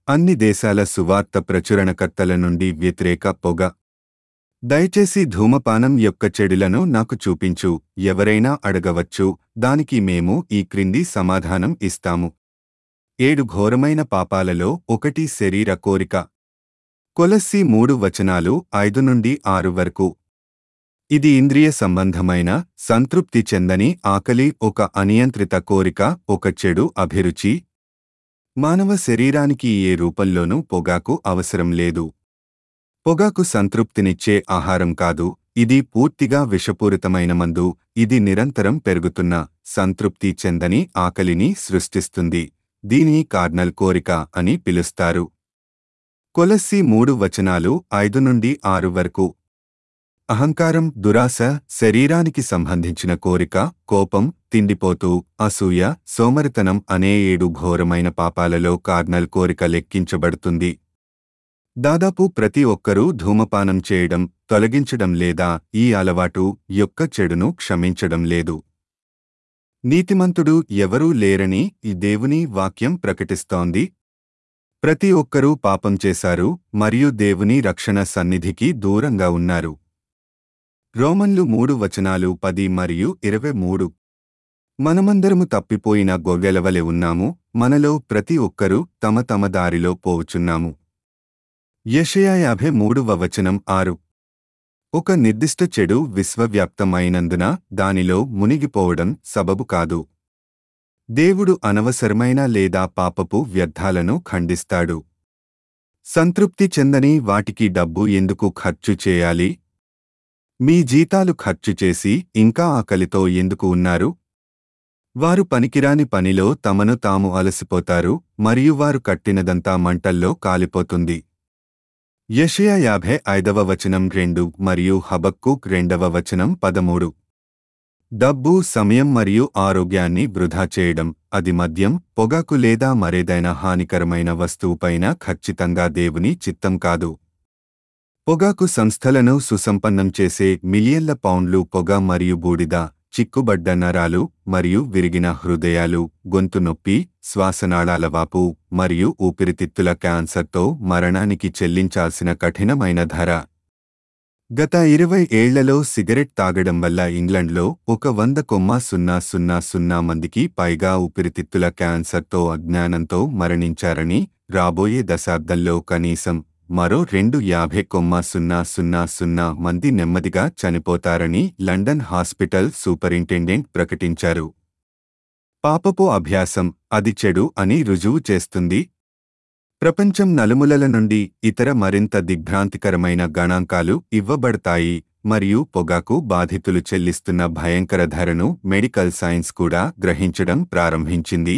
అన్ని దేశాల సువార్త ప్రచురణకర్తల నుండి వ్యతిరేక పొగ దయచేసి ధూమపానం యొక్క చెడులను నాకు చూపించు ఎవరైనా అడగవచ్చు దానికి మేము ఈ క్రింది సమాధానం ఇస్తాము ఏడు ఘోరమైన పాపాలలో ఒకటి శరీర కోరిక కొలస్సి మూడు వచనాలు ఐదు నుండి ఆరు వరకు ఇది ఇంద్రియ సంబంధమైన సంతృప్తి చెందని ఆకలి ఒక అనియంత్రిత కోరిక ఒక చెడు అభిరుచి మానవ శరీరానికి ఏ రూపంలోనూ పొగాకు అవసరం లేదు పొగాకు సంతృప్తినిచ్చే ఆహారం కాదు ఇది పూర్తిగా విషపూరితమైన మందు ఇది నిరంతరం పెరుగుతున్న సంతృప్తి చెందని ఆకలిని సృష్టిస్తుంది దీనిని కార్నల్ కోరిక అని పిలుస్తారు కొలస్సి మూడు వచనాలు ఐదు నుండి ఆరు వరకు అహంకారం దురాశ శరీరానికి సంబంధించిన కోరిక కోపం తిండిపోతూ అసూయ సోమరితనం అనే ఏడు ఘోరమైన పాపాలలో కార్నల్ కోరిక లెక్కించబడుతుంది దాదాపు ప్రతి ఒక్కరూ ధూమపానం చేయడం తొలగించడం లేదా ఈ అలవాటు యొక్క చెడును క్షమించడం లేదు నీతిమంతుడు ఎవరూ లేరని ఈ దేవుని వాక్యం ప్రకటిస్తోంది ప్రతి ఒక్కరూ పాపం చేశారు మరియు దేవుని రక్షణ సన్నిధికి దూరంగా ఉన్నారు రోమన్లు మూడు వచనాలు పది మరియు ఇరవై మూడు మనమందరము తప్పిపోయిన గొవ్వెలవలె ఉన్నాము మనలో ప్రతి ఒక్కరూ తమ తమ దారిలో పోవుచున్నాము యెషయా యాభై మూడవ వచనం ఆరు ఒక నిర్దిష్ట చెడు విశ్వవ్యాప్తమైనందున దానిలో మునిగిపోవడం సబబు కాదు దేవుడు అనవసరమైన లేదా పాపపు వ్యర్థాలను ఖండిస్తాడు సంతృప్తి చెందని వాటికి డబ్బు ఎందుకు ఖర్చు చేయాలి మీ జీతాలు ఖర్చు చేసి ఇంకా ఆకలితో ఎందుకు ఉన్నారు వారు పనికిరాని పనిలో తమను తాము అలసిపోతారు మరియు వారు కట్టినదంతా మంటల్లో కాలిపోతుంది యషయా యాభై ఐదవ వచనం రెండు మరియు హబక్కుక్ రెండవ వచనం పదమూడు డబ్బు సమయం మరియు ఆరోగ్యాన్ని వృధా చేయడం అది మద్యం పొగాకు లేదా మరేదైనా హానికరమైన వస్తువుపైన ఖచ్చితంగా దేవుని చిత్తం కాదు పొగాకు సంస్థలను సుసంపన్నం చేసే మిలియన్ల పౌండ్లు పొగ మరియు బూడిద చిక్కుబడ్డ నరాలు మరియు విరిగిన హృదయాలు గొంతు నొప్పి శ్వాసనాళాల వాపు మరియు ఊపిరితిత్తుల క్యాన్సర్తో మరణానికి చెల్లించాల్సిన కఠినమైన ధర గత ఇరవై ఏళ్లలో సిగరెట్ తాగడం వల్ల ఇంగ్లండ్లో ఒక వంద కొమ్మ సున్నా సున్నా సున్నా మందికి పైగా ఊపిరితిత్తుల క్యాన్సర్తో అజ్ఞానంతో మరణించారని రాబోయే దశాబ్దంలో కనీసం మరో రెండు యాభై కొమ్మ సున్నా సున్నా సున్నా మంది నెమ్మదిగా చనిపోతారని లండన్ హాస్పిటల్ సూపరింటెండెంట్ ప్రకటించారు పాపపు అభ్యాసం అది చెడు అని రుజువు చేస్తుంది ప్రపంచం నలుమూలల నుండి ఇతర మరింత దిగ్భ్రాంతికరమైన గణాంకాలు ఇవ్వబడతాయి మరియు పొగాకు బాధితులు చెల్లిస్తున్న భయంకర ధరను మెడికల్ సైన్స్ కూడా గ్రహించడం ప్రారంభించింది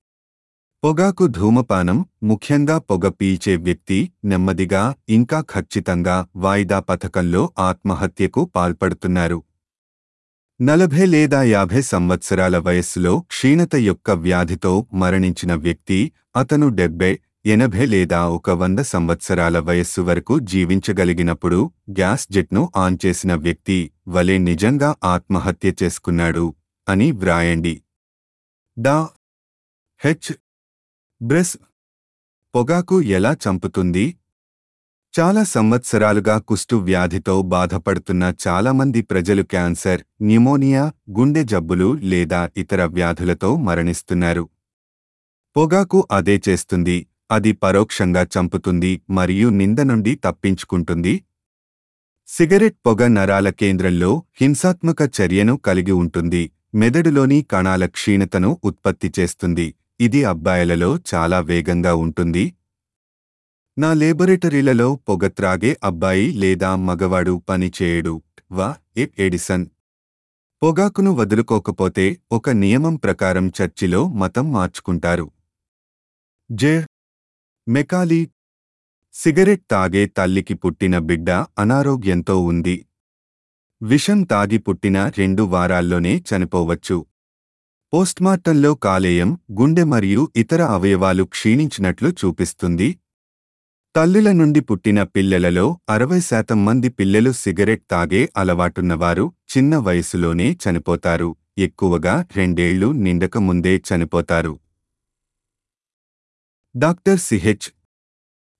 పొగాకు ధూమపానం ముఖ్యంగా పొగ పీల్చే వ్యక్తి నెమ్మదిగా ఇంకా ఖచ్చితంగా వాయిదా పథకంలో ఆత్మహత్యకు పాల్పడుతున్నారు నలభై లేదా యాభై సంవత్సరాల వయస్సులో క్షీణత యొక్క వ్యాధితో మరణించిన వ్యక్తి అతను డెబ్బై ఎనభై లేదా ఒక వంద సంవత్సరాల వయస్సు వరకు జీవించగలిగినప్పుడు గ్యాస్ జెట్ను ఆన్ చేసిన వ్యక్తి వలె నిజంగా ఆత్మహత్య చేసుకున్నాడు అని వ్రాయండి డా హెచ్ బ్రెస్ పొగాకు ఎలా చంపుతుంది చాలా సంవత్సరాలుగా కుష్టు వ్యాధితో బాధపడుతున్న చాలామంది ప్రజలు క్యాన్సర్ న్యూమోనియా గుండె జబ్బులు లేదా ఇతర వ్యాధులతో మరణిస్తున్నారు పొగాకు అదే చేస్తుంది అది పరోక్షంగా చంపుతుంది మరియు నింద నుండి తప్పించుకుంటుంది సిగరెట్ పొగ నరాల కేంద్రంలో హింసాత్మక చర్యను కలిగి ఉంటుంది మెదడులోని కణాల క్షీణతను ఉత్పత్తి చేస్తుంది ఇది అబ్బాయిలలో చాలా వేగంగా ఉంటుంది నా లేబొరేటరీలలో పొగ త్రాగే అబ్బాయి లేదా మగవాడు పని చేయడు వా ఎ ఎడిసన్ పొగాకును వదులుకోకపోతే ఒక నియమం ప్రకారం చర్చిలో మతం మార్చుకుంటారు జే మెకాలీ సిగరెట్ తాగే తల్లికి పుట్టిన బిడ్డ అనారోగ్యంతో ఉంది విషం తాగి పుట్టిన రెండు వారాల్లోనే చనిపోవచ్చు పోస్ట్మార్టంలో కాలేయం గుండె మరియు ఇతర అవయవాలు క్షీణించినట్లు చూపిస్తుంది తల్లుల నుండి పుట్టిన పిల్లలలో అరవై శాతం మంది పిల్లలు సిగరెట్ తాగే అలవాటున్నవారు చిన్న వయసులోనే చనిపోతారు ఎక్కువగా రెండేళ్లు నిండక ముందే చనిపోతారు డాక్టర్ సిహెచ్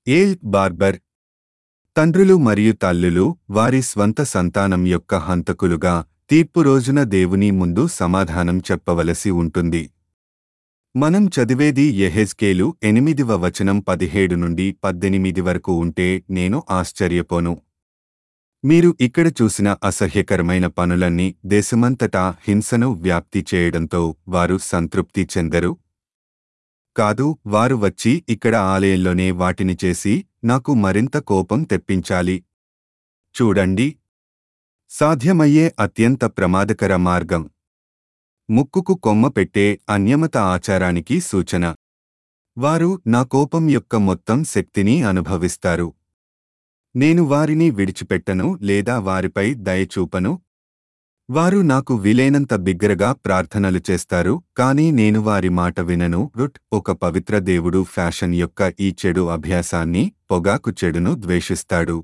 ఏల్ బార్బర్ తండ్రులు మరియు తల్లులు వారి స్వంత సంతానం యొక్క హంతకులుగా తీర్పు రోజున దేవుని ముందు సమాధానం చెప్పవలసి ఉంటుంది మనం చదివేది యెహెజ్కేలు ఎనిమిదివ వచనం పదిహేడు నుండి పద్దెనిమిది వరకు ఉంటే నేను ఆశ్చర్యపోను మీరు ఇక్కడ చూసిన అసహ్యకరమైన పనులన్నీ దేశమంతటా హింసను వ్యాప్తి చేయడంతో వారు సంతృప్తి చెందరు కాదు వారు వచ్చి ఇక్కడ ఆలయంలోనే వాటిని చేసి నాకు మరింత కోపం తెప్పించాలి చూడండి సాధ్యమయ్యే అత్యంత ప్రమాదకర మార్గం ముక్కుకు కొమ్మ పెట్టే అన్యమత ఆచారానికి సూచన వారు నా కోపం యొక్క మొత్తం శక్తిని అనుభవిస్తారు నేను వారిని విడిచిపెట్టను లేదా వారిపై దయచూపను వారు నాకు వీలైనంత బిగ్గరగా ప్రార్థనలు చేస్తారు కానీ నేను వారి మాట వినను రుట్ ఒక పవిత్ర దేవుడు ఫ్యాషన్ యొక్క ఈ చెడు అభ్యాసాన్ని పొగాకు చెడును ద్వేషిస్తాడు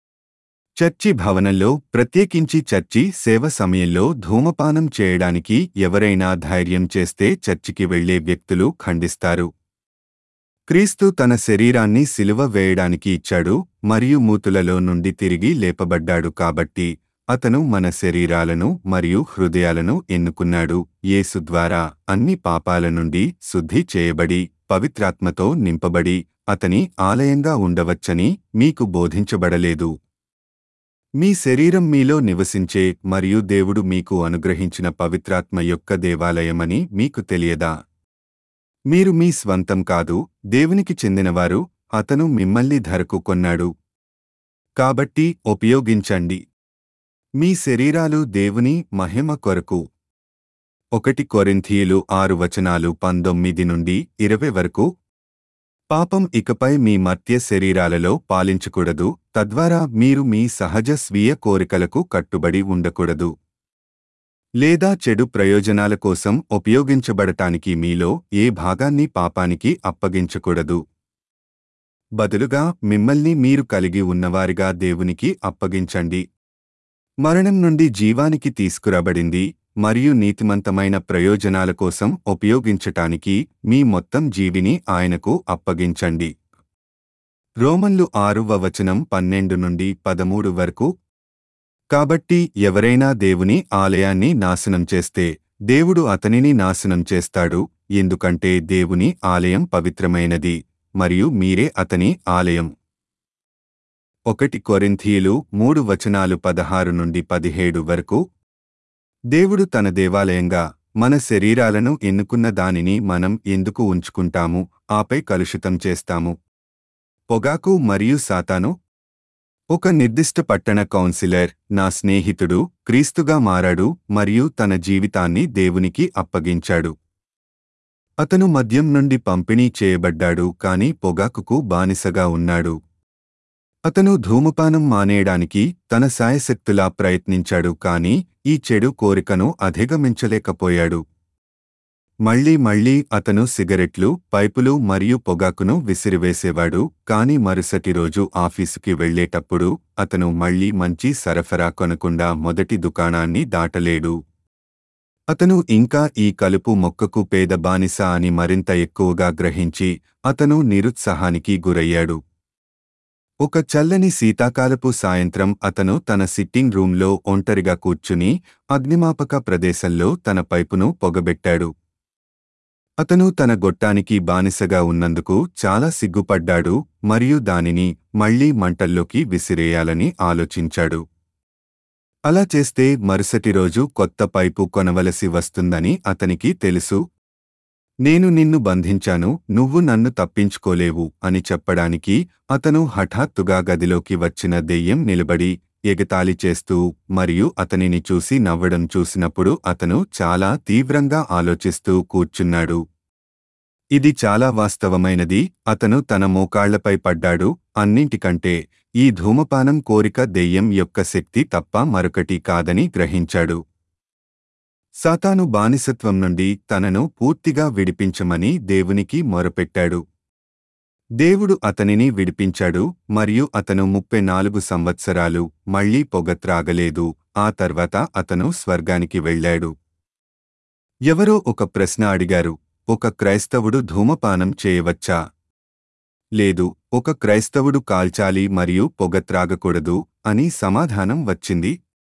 చర్చి భవనంలో ప్రత్యేకించి చర్చి సేవ సమయంలో ధూమపానం చేయడానికి ఎవరైనా ధైర్యం చేస్తే చర్చికి వెళ్లే వ్యక్తులు ఖండిస్తారు క్రీస్తు తన శరీరాన్ని సిలువ వేయడానికి ఇచ్చాడు మరియు మూతులలో నుండి తిరిగి లేపబడ్డాడు కాబట్టి అతను మన శరీరాలను మరియు హృదయాలను ఎన్నుకున్నాడు యేసు ద్వారా అన్ని పాపాల నుండి శుద్ధి చేయబడి పవిత్రాత్మతో నింపబడి అతని ఆలయంగా ఉండవచ్చని మీకు బోధించబడలేదు మీ శరీరం మీలో నివసించే మరియు దేవుడు మీకు అనుగ్రహించిన పవిత్రాత్మ యొక్క దేవాలయమని మీకు తెలియదా మీరు మీ స్వంతం కాదు దేవునికి చెందినవారు అతను మిమ్మల్ని ధరకు కొన్నాడు కాబట్టి ఉపయోగించండి మీ శరీరాలు దేవుని మహిమ కొరకు ఒకటి కొరింథీయులు ఆరు వచనాలు పంతొమ్మిది నుండి ఇరవై వరకు పాపం ఇకపై మీ మర్త్య శరీరాలలో పాలించకూడదు తద్వారా మీరు మీ సహజ స్వీయ కోరికలకు కట్టుబడి ఉండకూడదు లేదా చెడు ప్రయోజనాల కోసం ఉపయోగించబడటానికి మీలో ఏ భాగాన్ని పాపానికి అప్పగించకూడదు బదులుగా మిమ్మల్ని మీరు కలిగి ఉన్నవారిగా దేవునికి అప్పగించండి మరణం నుండి జీవానికి తీసుకురాబడింది మరియు నీతిమంతమైన ప్రయోజనాల కోసం ఉపయోగించటానికి మీ మొత్తం జీవిని ఆయనకు అప్పగించండి రోమన్లు ఆరువ వచనం పన్నెండు నుండి పదమూడు వరకు కాబట్టి ఎవరైనా దేవుని ఆలయాన్ని నాశనం చేస్తే దేవుడు అతనిని నాశనం చేస్తాడు ఎందుకంటే దేవుని ఆలయం పవిత్రమైనది మరియు మీరే అతని ఆలయం ఒకటి కొరింథీయులు మూడు వచనాలు పదహారు నుండి పదిహేడు వరకు దేవుడు తన దేవాలయంగా మన శరీరాలను ఎన్నుకున్న దానిని మనం ఎందుకు ఉంచుకుంటాము ఆపై కలుషితం చేస్తాము పొగాకు మరియు సాతాను ఒక నిర్దిష్ట పట్టణ కౌన్సిలర్ నా స్నేహితుడు క్రీస్తుగా మారాడు మరియు తన జీవితాన్ని దేవునికి అప్పగించాడు అతను మద్యం నుండి పంపిణీ చేయబడ్డాడు కాని పొగాకుకు బానిసగా ఉన్నాడు అతను ధూమపానం మానేయడానికి తన సాయశక్తులా ప్రయత్నించాడు కాని ఈ చెడు కోరికను అధిగమించలేకపోయాడు మళ్లీ మళ్లీ అతను సిగరెట్లు పైపులు మరియు పొగాకును విసిరివేసేవాడు కాని మరుసటి రోజు ఆఫీసుకి వెళ్లేటప్పుడు అతను మళ్లీ మంచి సరఫరా కొనకుండా మొదటి దుకాణాన్ని దాటలేడు అతను ఇంకా ఈ కలుపు మొక్కకు పేద బానిస అని మరింత ఎక్కువగా గ్రహించి అతను నిరుత్సాహానికి గురయ్యాడు ఒక చల్లని శీతాకాలపు సాయంత్రం అతను తన సిట్టింగ్ రూంలో ఒంటరిగా కూర్చుని అగ్నిమాపక ప్రదేశంలో తన పైపును పొగబెట్టాడు అతను తన గొట్టానికి బానిసగా ఉన్నందుకు చాలా సిగ్గుపడ్డాడు మరియు దానిని మళ్లీ మంటల్లోకి విసిరేయాలని ఆలోచించాడు అలా చేస్తే మరుసటి రోజు కొత్త పైపు కొనవలసి వస్తుందని అతనికి తెలుసు నేను నిన్ను బంధించాను నువ్వు నన్ను తప్పించుకోలేవు అని చెప్పడానికి అతను హఠాత్తుగా గదిలోకి వచ్చిన దెయ్యం నిలబడి ఎగతాళి చేస్తూ మరియు అతనిని చూసి నవ్వడం చూసినప్పుడు అతను చాలా తీవ్రంగా ఆలోచిస్తూ కూర్చున్నాడు ఇది చాలా వాస్తవమైనది అతను తన మోకాళ్లపై పడ్డాడు అన్నింటికంటే ఈ ధూమపానం కోరిక దెయ్యం యొక్క శక్తి తప్ప మరొకటి కాదని గ్రహించాడు సాతాను బానిసత్వం నుండి తనను పూర్తిగా విడిపించమని దేవునికి మొరపెట్టాడు దేవుడు అతనిని విడిపించాడు మరియు అతను ముప్పై నాలుగు సంవత్సరాలు మళ్లీ పొగ త్రాగలేదు ఆ తర్వాత అతను స్వర్గానికి వెళ్ళాడు ఎవరో ఒక ప్రశ్న అడిగారు ఒక క్రైస్తవుడు ధూమపానం చేయవచ్చా లేదు ఒక క్రైస్తవుడు కాల్చాలి మరియు పొగ త్రాగకూడదు అని సమాధానం వచ్చింది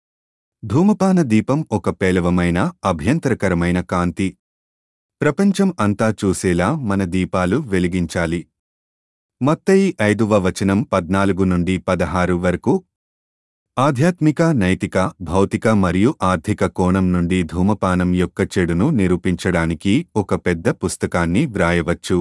ధూమపాన దీపం ఒక పేలవమైన అభ్యంతరకరమైన కాంతి ప్రపంచం అంతా చూసేలా మన దీపాలు వెలిగించాలి మత్తయి ఐదువ వచనం పద్నాలుగు నుండి పదహారు వరకు ఆధ్యాత్మిక నైతిక భౌతిక మరియు ఆర్థిక కోణం నుండి ధూమపానం యొక్క చెడును నిరూపించడానికి ఒక పెద్ద పుస్తకాన్ని వ్రాయవచ్చు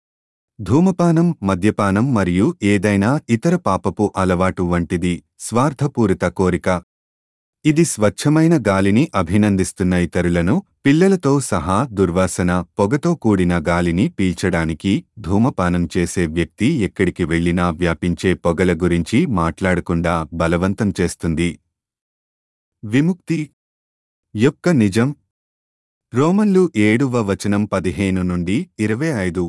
ధూమపానం మద్యపానం మరియు ఏదైనా ఇతర పాపపు అలవాటు వంటిది స్వార్థపూరిత కోరిక ఇది స్వచ్ఛమైన గాలిని అభినందిస్తున్న ఇతరులను పిల్లలతో సహా దుర్వాసన పొగతో కూడిన గాలిని పీల్చడానికి ధూమపానం చేసే వ్యక్తి ఎక్కడికి వెళ్లినా వ్యాపించే పొగల గురించి మాట్లాడకుండా బలవంతం చేస్తుంది విముక్తి యొక్క నిజం రోమన్లు ఏడువ వచనం పదిహేను నుండి ఇరవై ఐదు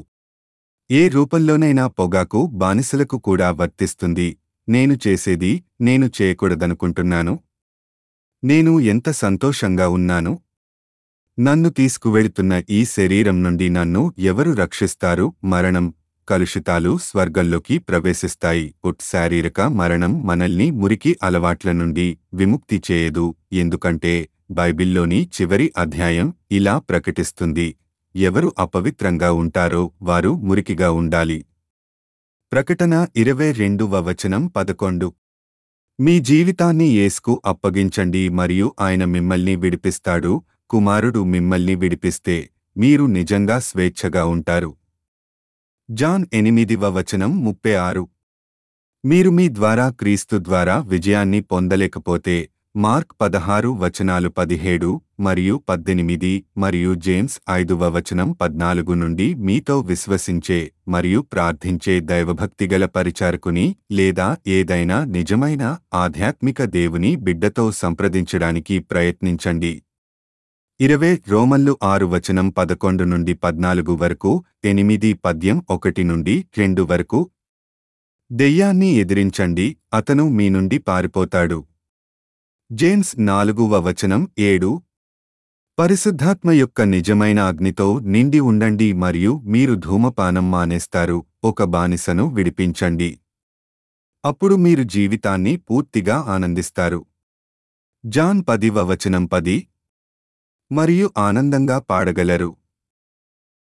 ఏ రూపంలోనైనా పొగాకు బానిసలకు కూడా వర్తిస్తుంది నేను చేసేది నేను చేయకూడదనుకుంటున్నాను నేను ఎంత సంతోషంగా ఉన్నాను నన్ను తీసుకువెడుతున్న ఈ శరీరం నుండి నన్ను ఎవరు రక్షిస్తారు మరణం కలుషితాలు స్వర్గంలోకి ప్రవేశిస్తాయి ఉట్ శారీరక మరణం మనల్ని మురికి అలవాట్ల నుండి విముక్తి చేయదు ఎందుకంటే బైబిల్లోని చివరి అధ్యాయం ఇలా ప్రకటిస్తుంది ఎవరు అపవిత్రంగా ఉంటారో వారు మురికిగా ఉండాలి ప్రకటన ఇరవై రెండవ వచనం పదకొండు మీ జీవితాన్ని యేసుకు అప్పగించండి మరియు ఆయన మిమ్మల్ని విడిపిస్తాడు కుమారుడు మిమ్మల్ని విడిపిస్తే మీరు నిజంగా స్వేచ్ఛగా ఉంటారు జాన్ ఎనిమిదివ వచనం ముప్పై ఆరు మీరు మీ ద్వారా క్రీస్తు ద్వారా విజయాన్ని పొందలేకపోతే మార్క్ పదహారు వచనాలు పదిహేడు మరియు పద్దెనిమిది మరియు జేమ్స్ ఐదువ వచనం పద్నాలుగు నుండి మీతో విశ్వసించే మరియు ప్రార్థించే దైవభక్తిగల పరిచారకుని లేదా ఏదైనా నిజమైన ఆధ్యాత్మిక దేవుని బిడ్డతో సంప్రదించడానికి ప్రయత్నించండి ఇరవై రోమన్లు ఆరు వచనం పదకొండు నుండి పద్నాలుగు వరకు ఎనిమిది పద్యం ఒకటి నుండి రెండు వరకు దెయ్యాన్ని ఎదిరించండి అతను మీ నుండి పారిపోతాడు జేమ్స్ నాలుగువ వచనం ఏడు పరిశుద్ధాత్మ యొక్క నిజమైన అగ్నితో నిండి ఉండండి మరియు మీరు ధూమపానం మానేస్తారు ఒక బానిసను విడిపించండి అప్పుడు మీరు జీవితాన్ని పూర్తిగా ఆనందిస్తారు జాన్ పదివ వచనం పది మరియు ఆనందంగా పాడగలరు